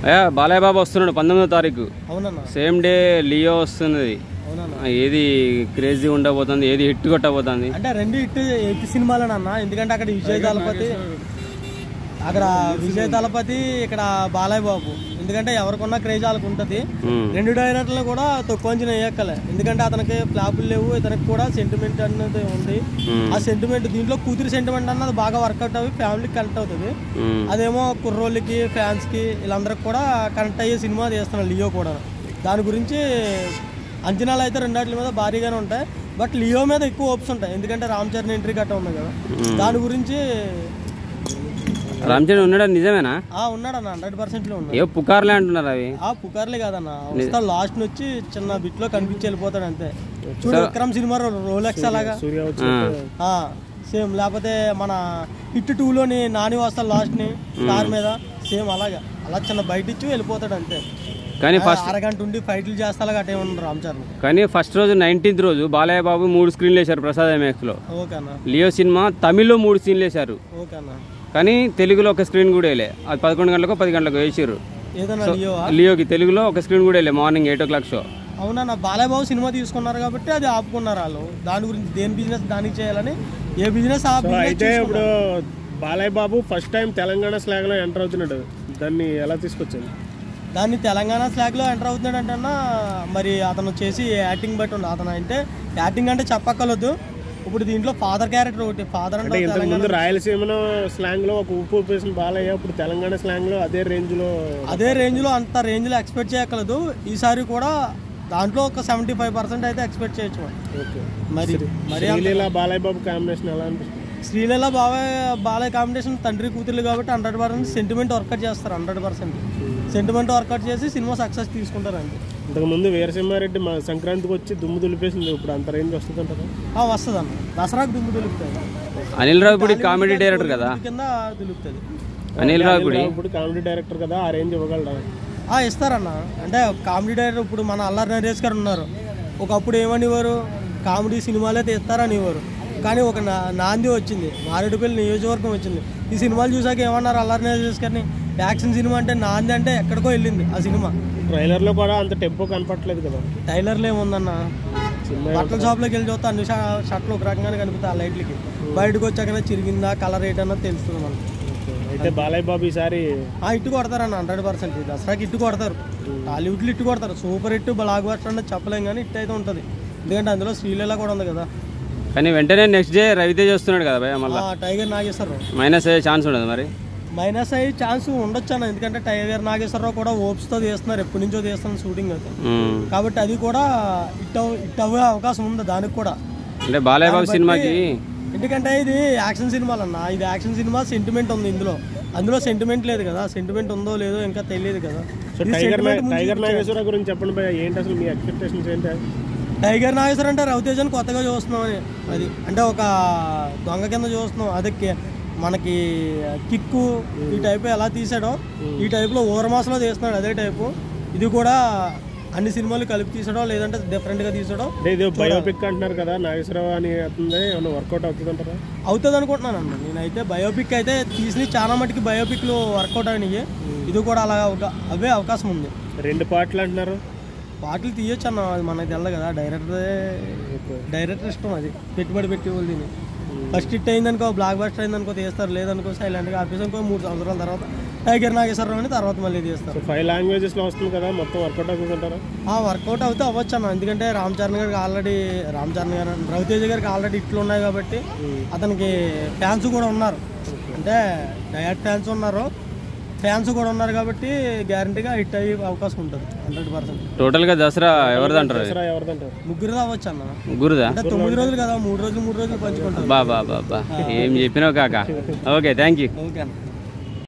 అయ్యా బాలయ్య బాబు వస్తున్నాడు పంతొమ్మిదో తారీఖు అవునన్నా సేమ్ డే లియో వస్తున్నది అవునన్నా ఆ, ఏది క్రేజీ ఉండబోతుంది ఏది హిట్ కొట్టబోతుంది అంటే రెండు ఇటు ఎట్టి సినిమాలేనన్నా ఎందుకంటే అక్కడ విజయ్ దళపతి అక్కడ విజయ్ దళపతి ఇక్కడ బాలయ్య బాబు ఎందుకంటే ఎవరికున్న క్రేజ్ వాళ్ళకి ఉంటుంది ఉమ్, రెండు డైరెక్టర్లు కూడా తక్కువ అంచనా వేయక్కలే ఎందుకంటే అతనికి ఫ్లాపులు లేవు ఇతనికి కూడా సెంటిమెంట్ అన్నది ఉంది ఉమ్, ఆ సెంటిమెంట్ దీంట్లో కూతురి సెంటిమెంట్ అన్నది బాగా వర్కౌట్ అవి ఫ్యామిలీకి కనెక్ట్ అవుతుంది ఉమ్. అదేమో కుర్రోళ్ళకి ఫ్యాన్స్కి వీళ్ళందరికి కూడా కనెక్ట్ అయ్యే సినిమా తీస్తున్నాడు లియో కూడా దాని గురించి అంచనాలు అయితే రెండాట్ల మీద భారీగానే ఉంటాయి బట్ లియో మీద ఎక్కువ హోప్స్ ఉంటాయి ఎందుకంటే రామ్ చరణ్ ఎంట్రీ గట్ట ఉంది కదా దాని గురించి రామ్ చరణ్ ఉన్నాడు నిజమేనా ఆ ఉన్నాడన్న హండ్రెడ్ పర్సెంట్లో ఉన్నాడు ఏ పుకార్లే అంటున్నారు అవి ఆ పుకార్లే కాదన్న వస్తా లాస్ట్ నుంచి చిన్న బిట్ లో కనిపించి వెళ్ళిపోతాడు అంతే చూడు విక్రమ్ సినిమా రోలెక్స్ అలాగా ఆ, సేమ్ లేకపోతే మన హిట్ టూలోని నాని వస్తా లాస్ట్ ని కార్ మీద సేమ్ అలాగా అలా చిన్న బయట ఇచ్చి వెళ్ళిపోతాడు అంతే కానీ ఆ, ఫస్ట్ అరగంట ఉండి ఫైట్లు చేస్తా అలాగా అటే ఉండరు రామ్ చరణ్ కానీ ఫస్ట్ రోజు నైన్టీన్త్ రోజు బాలయ్య బాబు మూడు స్క్రీన్లు వేశారు ప్రసాద్ ఎంఎక్స్ లో ఓకే అన్న లియో సినిమా తమిళ్లో మూడు సీన్లు వేశారు ఓకే అన్న కానీ తెలుగులో ఒక స్క్రీన్ కూడా వేయలే అది పదకొండు గంటలకు పది గంటలకు వేసారు ఏదన్నా లియో లియోకి తెలుగులో ఒక స్క్రీన్ కూడా వేయలే morning eight o'clock show అవునన్న బాలయ్య బాబు సినిమా తీసుకున్నారు కాబట్టి అది ఆపుకున్నారు వాళ్ళు దాని గురించి దేని బిజినెస్ దానికి చేయాలని ఏ బిజినెస్ ఆ బిజినెస్ అయితే ఇప్పుడు Balayya Babu first time Telangana slang లో ఎంటర్ అవుతున్నాడు దాన్ని ఎలా తీసుకొచ్చాను దాన్ని తెలంగాణ స్లాగ్ లో ఎంటర్ అవుతున్నాడు అంటే మరి అతను చేసి యాక్టింగ్ బట్టి ఉంది అతను అంటే యాక్టింగ్ అంటే చెప్పక్కర్లేదు ఇప్పుడు దీంట్లో ఫాదర్ క్యారెక్టర్ ఒకటి ఫాదర్ అంటే ఇంతకు తెలంగాణ ముందు రాయలసీమలో స్లాంగ్ లో ఒక ఉప్పు ఉప్పేసిన బాలయ్య ఇప్పుడు తెలంగాణ స్లాంగ్ లో అదే రేంజ్ లో అదే రేంజ్ లో అంత రేంజ్ లో ఎక్స్పెక్ట్ చేయక్కర్లేదు ఈసారి కూడా దాంట్లో ఒక సెవెంటీ ఫైవ్ పర్సెంట్ అయితే ఎక్స్పెక్ట్ చేయొచ్చు మనం. ఓకే మరి మరి శ్రీలీల బాలయ్య బాబు కాంబినేషన్ ఎలా అనిపిస్తుంది శ్రీలీల బాబాయ్ బాలయ్య కాంబినేషన్ తండ్రి కూతుర్లు కాబట్టి హండ్రెడ్ పర్సెంట్ సెంటిమెంట్ వర్కౌట్ చేస్తారు హండ్రెడ్ పర్సెంట్ సెంటిమెంట్ వర్కౌట్ చేసి సినిమా సక్సెస్ తీసుకుంటారు అంతే ఇంతకు ముందు వీరసింహారెడ్డి మా సంక్రాంతికి వచ్చి దుమ్ము దులిపేసింది ఇప్పుడు అంత రేంజ్ వస్తుందంటారా ఆ, వస్తుంది అన్న దసరాకు దుమ్ము దులుపుతుంది అనిల్ రావుపూడి కామెడీ డైరెక్టర్ కదా కింద దులుపుతుంది అనిల్ రావుపూడి ఇప్పుడు కామెడీ డైరెక్టర్ కదా ఆ రేంజ్ ఇవ్వగలరా ఆ, ఇస్తారన్న అంటే కామెడీ డైరెక్టర్ ఇప్పుడు మన అల్లరి నరేష్ గారు ఉన్నారు ఒకప్పుడు ఏమనివారు కామెడీ సినిమాలే తీస్తారనివారు కానీ ఒక నా నాంది వచ్చింది మారేడుపల్లి నియోజకవర్గం వచ్చింది ఈ సినిమాలు చూసాక ఏమన్నారు అల్లరి నరేష్ గారిని యాక్షన్ సినిమా అంటే నాంది అంటే ఎక్కడికో వెళ్ళింది ఆ సినిమా ట్రైలర్ లో కూడా అంత టెంపో కనపట్లేదు కదా టైలర్లో ఏముందన్న బట్టల షాప్లోకి వెళ్ళి చూస్తే అన్ని షా- షర్ట్లు ఒక రకంగానే కనిపిస్తాయి ఆ లైట్లకి బయటకు వచ్చాకనే చిరిగిందా కలర్ ఏంటన్నది తెలుస్తుంది మనకి అయితే బాలయ్య బాబు ఈసారి ఆ ఇట్టు కొడతారన్న హండ్రెడ్ పర్సెంట్ దసరాకి ఇట్టు కొడతారు టాలీవుడ్లో ఇట్టు కొడతారు సూపర్ హిట్ బ్లాక్ బస్టర్ అంటే చెప్పలేం కానీ ఇట్ అయితే ఉంటుంది ఎందుకంటే అందులో శ్రీలీల కూడా ఉంది కదా కానీ వెంటనే నెక్స్ట్ డే రవితేజ్ వస్తున్నాడు కదా భయ మళ్ళీ ఆ టైగర్ నాగేశ్వరరావు మైనస్ అయ్యే ఛాన్స్ ఉండదు మరి మైనస్ అయ్యే ఛాన్స్ ఉండొచ్చు అన్న ఎందుకంటే టైగర్ నాగేశ్వరరావు కూడా ఓప్స్తో తీస్తున్నారు ఎప్పటి నుంచో తీస్తున్నారు షూటింగ్ అయితే ఉమ్. కాబట్టి అది కూడా ఇట్ అవ్ ఇట్ అవ్వే అవకాశం ఉంది దానికి కూడా అంటే బాలయ్య బాబు సినిమాకి ఎందుకంటే ఇది యాక్షన్ సినిమాలన్న ఇది యాక్షన్ సినిమా సెంటిమెంట్ ఉంది ఇందులో అందులో సెంటిమెంట్ లేదు కదా సెంటిమెంట్ ఉందో లేదో ఇంకా తెలియదు కదా సో ఇది టైగర్ sentiment ముందు టైగర్ నాగేశ్వర గురించి చెప్పండి భయ్య ఏంటి అసలు మీ ఎక్స్పెక్టేషన్స్ ఏంటి టైగర్ నాగేశ్వర్ అంటే రవితేజని కొత్తగా చూస్తున్నాం అని అది అంటే ఒక దొంగ కింద చూస్తున్నాం అదే కి- మనకి కిక్కు ఈ టైప్ ఎలా తీసాడో ఈ టైప్లో ఓరమాసలో తీస్తున్నాడు అదే టైపు ఇది కూడా అన్ని సినిమాలు కలిపి తీసాడో లేదంటే డిఫరెంట్గా తీసాడో అంటే ఇది బయోపిక్ అంటున్నారు కదా నాగేశ్వరరావు అని అవుతుంది ఏమన్నా వర్కౌట్ అవుతుంది అంటారా అవుతుంది అనుకుంటున్నాను అన్న నేనైతే బయోపిక్ అయితే తీసిన చాలా మటుకి బయోపిక్లు వర్కౌట్ అయినాయి ఇది కూడా అలా ఒక అవే అవకాశం ఉంది రెండు పాటలు అంటున్నారు పాటలు తీయొచ్చు అన్న అది మనకి తెల్ల కదా డైరెక్టర్ డైరెక్టర్ ఇష్టం అది పెట్టుబడి పెట్టి వాళ్ళు దీన్ని ఫస్ట్ హిట్ అయిందనుకో బ్లాక్ బస్టర్ అయిందనుకో తీస్తారు లేదనుకో సైలెంట్గా ఆఫీస్ అనుకో మూడు సంవత్సరాల తర్వాత టైగర్ నాగేశ్వరరావు అని తర్వాత మళ్ళీ తీస్తారు సో ఫైవ్ లాంగ్వేజెస్ లో వస్తుంది కదా మొత్తం వర్కౌట్ అవుతుంది అంటారా ఆ వర్కౌట్ అవుతే అవ్వచ్చు అన్న ఎందుకంటే రామ్ చరణ్ గారికి ఆల్రెడీ రామ్ చరణ్ గారు రవితేజ గారికి ఆల్రెడీ ఇట్లు ఉన్నాయి కాబట్టి అతనికి ఫ్యాన్స్ కూడా ఉన్నారు అంటే డయట్ ఫ్యాన్స్ ఉన్నారు ఫ్యాన్స్ కూడా ఉన్నారు కాబట్టి గ్యారంటీగా హిట్ అయ్యే అవకాశం ఉంటుంది హండ్రెడ్ పర్సెంట్ టోటల్గా దసరా ఎవరిది అంటారు అది? దసరా ఎవరిదంటారు ముగ్గురు అవ్వచ్చు అన్న ముగ్గురుదా అంటే తొమ్మిది రోజులు కదా మూడు రోజులు మూడు రోజులు పంచుకుంటారు బా బా బా బా ఏం చెప్పినావు కాక ఓకే థ్యాంక్ యూ ఓకే అన్న